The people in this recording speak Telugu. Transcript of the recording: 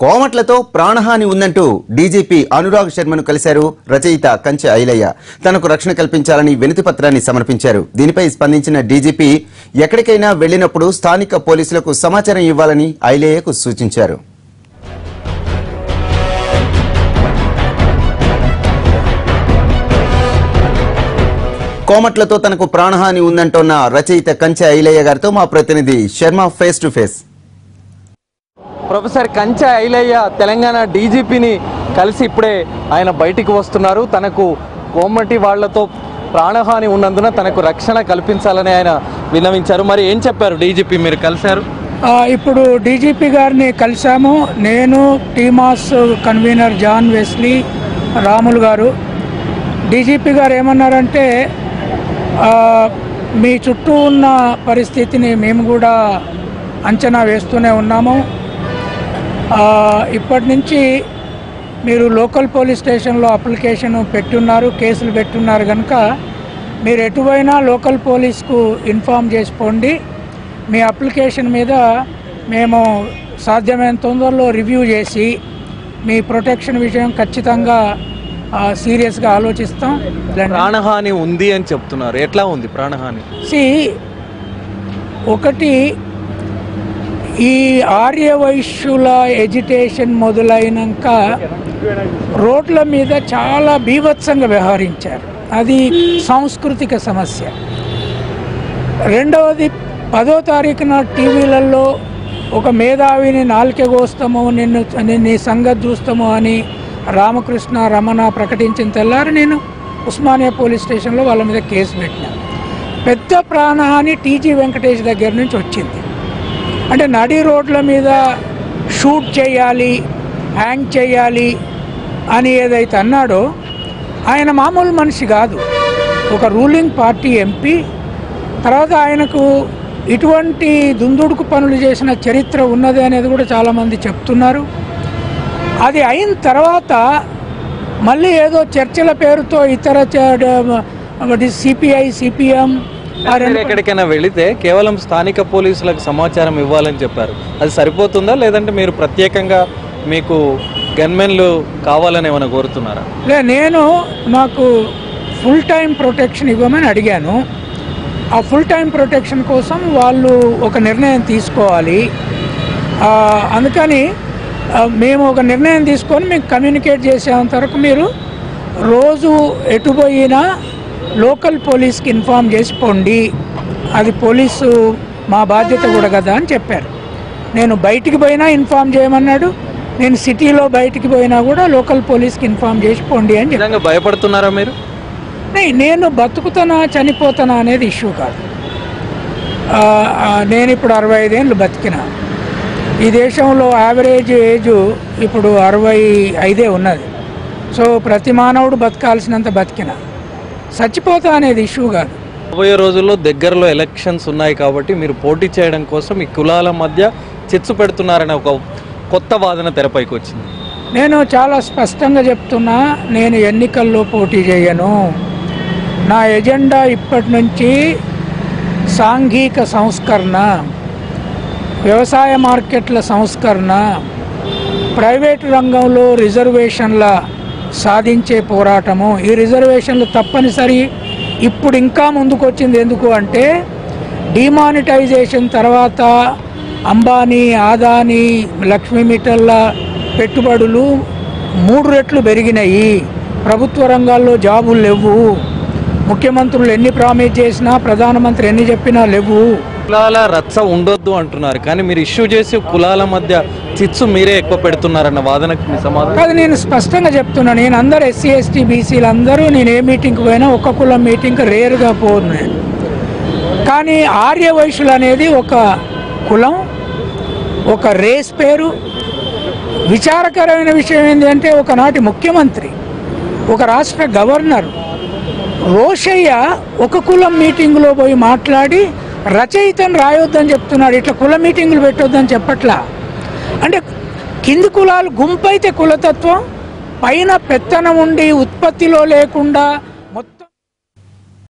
కోమట్లతో ప్రాణహాని ఉందంటూ డీజీపీ అనురాగ్ శర్మను కలిశారు రచయిత కంచె ఐలయ్య తనకు రక్షణ కల్పించాలని వినతి పత్రాన్ని సమర్పించారు దీనిపై స్పందించిన డీజీపీ ఎక్కడికైనా వెళ్లినప్పుడు స్థానిక పోలీసులకు సమాచారం ఇవ్వాలని ఐలయ్యకు సూచించారు కోమట్లతో తనకు ప్రాణహాని ఉందంటోన్న రచయిత కంచె ఐలయ్య గారితో మా ప్రతినిధి Sharma face to face professor Kanche Ilaiah Telangana డీజీపీని కలిసి ఇప్పుడే ఆయన బయటికి వస్తున్నారు తనకు కోమటి వాళ్లతో ప్రాణహాని ఉన్నందున తనకు రక్షణ కల్పించాలని ఆయన విన్నవించారు మరి ఏం చెప్పారు డీజీపీ మీరు కలిశారు ఆ, ఇప్పుడు డీజీపీ గారిని కలిసాము నేను TMAS convener John Wesley Ramulu గారు డీజీపీ గారు ఏమన్నారంటే ఆ, మీ చుట్టూ ఉన్న పరిస్థితిని మేము కూడా అంచనా వేస్తూనే ఉన్నాము ఆ, ఇప్పటి నుంచి మీరు లోకల్ పోలీస్ స్టేషన్లో అప్లికేషన్ పెట్టున్నారు కేసులు పెట్టున్నారు కనుక మీరు ఎటువైనా లోకల్ పోలీస్కు ఇన్ఫామ్ చేసుకోండి మీ అప్లికేషన్ మీద మేము సాధ్యమైన తొందరలో రివ్యూ చేసి మీ ప్రొటెక్షన్ విషయం ఖచ్చితంగా సీరియస్గా ఆలోచిస్తాం ప్రాణహాని ఉంది అని చెప్తున్నారు ఎట్లా ఉంది ప్రాణహాని సి ఒకటి ఈ ఆర్య వైశ్యుల ఎడ్యుటేషన్ మొదలైనాక రోడ్ల మీద చాలా బీభత్సంగా వ్యవహరించారు అది సాంస్కృతిక సమస్య రెండవది పదో తారీఖున టీవీలలో ఒక మేధావిని నాలుకే కోస్తాము నిన్ను ని- నీ సంగతి చూస్తాము అని రామకృష్ణ రమణ ప్రకటించిన తెల్లారి నేను ఉస్మానియా పోలీస్ స్టేషన్లో వాళ్ళ మీద కేసు పెట్టినా పెద్ద ప్రాణహాని టీజీ వెంకటేష్ దగ్గర నుంచి వచ్చింది అంటే నడి రోడ్ల మీద షూట్ చేయాలి హ్యాంగ్ చేయాలి అని ఏదైతే అన్నాడో ఆయన మామూలు మనిషి కాదు ఒక రూలింగ్ పార్టీ ఎంపీ తర్వాత ఆయనకు ఇటువంటి దుందుడుకు పనులు చేసిన చరిత్ర ఉన్నది అనేది కూడా చాలామంది చెప్తున్నారు అది అయిన తర్వాత మళ్ళీ ఏదో చర్చల పేరుతో ఇతర సిపిఐ సిపిఎం మీరు ఎక్కడికైనా వెళితే కేవలం స్థానిక పోలీసులకు సమాచారం ఇవ్వాలని చెప్పారు అది సరిపోతుందా లేదంటే మీరు ప్రత్యేకంగా మీకు గన్మెన్లు కావాలని ఏమైనా కోరుతున్నారా లే నేను నాకు ఫుల్ టైం ప్రొటెక్షన్ ఇవ్వమని అడిగాను ఆ ఫుల్ టైం ప్రొటెక్షన్ కోసం వాళ్ళు ఒక నిర్ణయం తీసుకోవాలి ఆ, అందుకని ఆ, మేము ఒక నిర్ణయం తీసుకొని మీకు కమ్యూనికేట్ చేసేంత వరకు మీరు రోజు ఎటు పోయినా లోకల్ పోలీస్కి ఇన్ఫామ్ చేసి పోండి అది పోలీసు మా బాధ్యత కూడా కదా అని చెప్పారు నేను బయటికి పోయినా ఇన్ఫామ్ చేయమన్నాడు నేను సిటీలో బయటికి పోయినా కూడా లోకల్ పోలీస్కి ఇన్ఫామ్ చేసి పోండి అని చెప్పాను నిజంగా భయపడుతున్నారా మీరు నే- నేను బతుకుతానా చనిపోతానా అనేది ఇష్యూ కాదు ఆ, ఆ, నేను ఇప్పుడు అరవై ఐదేళ్ళు బతికిన ఈ దేశంలో యావరేజ్ ఏజ్ ఇప్పుడు అరవై ఐదే ఉన్నది సో ప్రతి మానవుడు బతకాల్సినంత బతికిన చచ్చిపోతా అనేది ఇష్యూ కాదు రాబోయే రోజుల్లో దగ్గరలో ఎలక్షన్స్ ఉన్నాయి కాబట్టి మీరు పోటీ చేయడం కోసం ఈ కులాల మధ్య చిచ్చు పెడుతున్నారనే ఒక కొత్త వాదన తెరపైకి వచ్చింది నేను చాలా స్పష్టంగా చెప్తున్నా నేను ఎన్నికల్లో పోటీ చేయను నా ఎజెండా ఇప్పటి నుంచి సాంఘిక సంస్కరణ వ్యవసాయ మార్కెట్ల సంస్కరణ ప్రైవేట్ రంగంలో రిజర్వేషన్ల సాధించే పోరాటము ఈ రిజర్వేషన్లు తప్పనిసరి ఇప్పుడు ఇంకా ముందుకు వచ్చింది ఎందుకు అంటే డిమానిటైజేషన్ తర్వాత అంబానీ ఆదానీ లక్ష్మీ మిట్టల్ల పెట్టుబడులు మూడు రెట్లు పెరిగినాయి ప్రభుత్వ రంగాల్లో జాబులు లేవు ముఖ్యమంత్రులు ఎన్ని ప్రామిస్ చేసినా ప్రధానమంత్రి ఎన్ని చెప్పినా లేవు కులాల రచ్చ ఉండొద్దు అంటున్నారు కానీ మీరు ఇష్యూ చేసి కులాల మధ్య చిచ్చు మీరే ఎక్కువ పెడుతున్నారన్న వాదనకు మీ సమాధానం కాదు నేను స్పష్టంగా చెప్తున్నా నేను అందరు ఎస్సీ ఎస్టీ బీసీలు అందరూ నేను ఏ మీటింగ్కి పోయినా ఒక్క కులం మీటింగ్కి రేరుగా పోను నేను కానీ ఆర్య వైశ్యులు అనేది ఒక కులం ఒక రేస్ పేరు విచారకరమైన విషయం ఏంటంటే ఒకనాటి ముఖ్యమంత్రి ఒక రాష్ట్ర గవర్నర్ రోషయ్య ఒక కులం మీటింగులో పోయి మాట్లాడి రచయితను రాయొద్దని చెప్తున్నాడు ఇట్లా కుల మీటింగులు పెట్టొద్దని చెప్పట్లా అంటే కింది కులాలు గుంపైతే కులతత్వం పైన పెత్తనం ఉండి ఉత్పత్తిలో లేకుండా